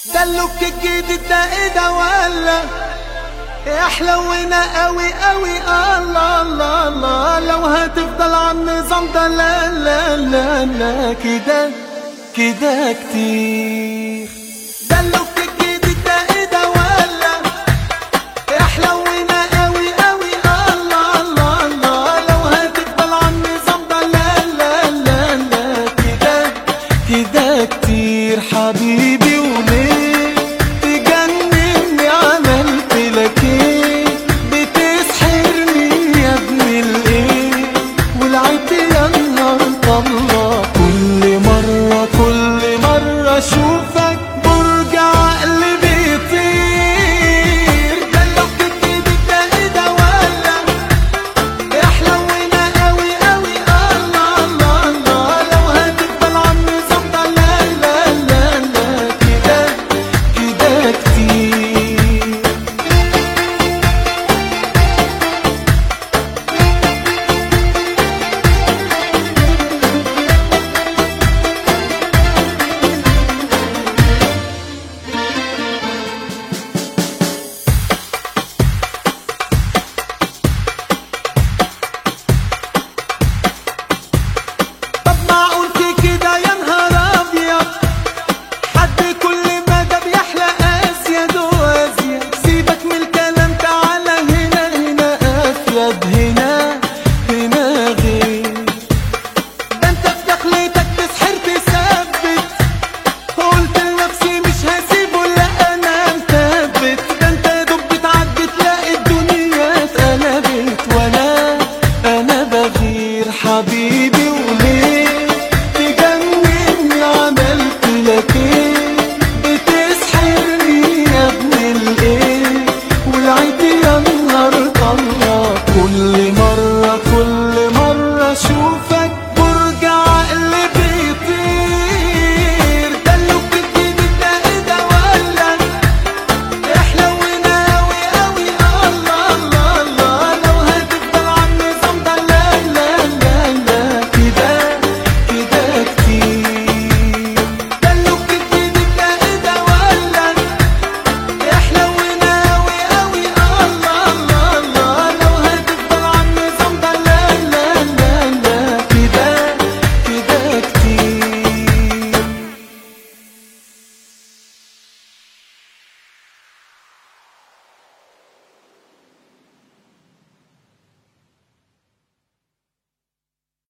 دلوك الجديد ده ايه ده ولا احلونا قوي قوي الله الله الله لو هتفضل على النظام ده لا لا لا لا كده كده كتير دلوك الجديد ده ايه ده ولا احلونا قوي قوي الله الله الله لو هتفضل على النظام ده لا لا لا لا كده كده كتير حبيبي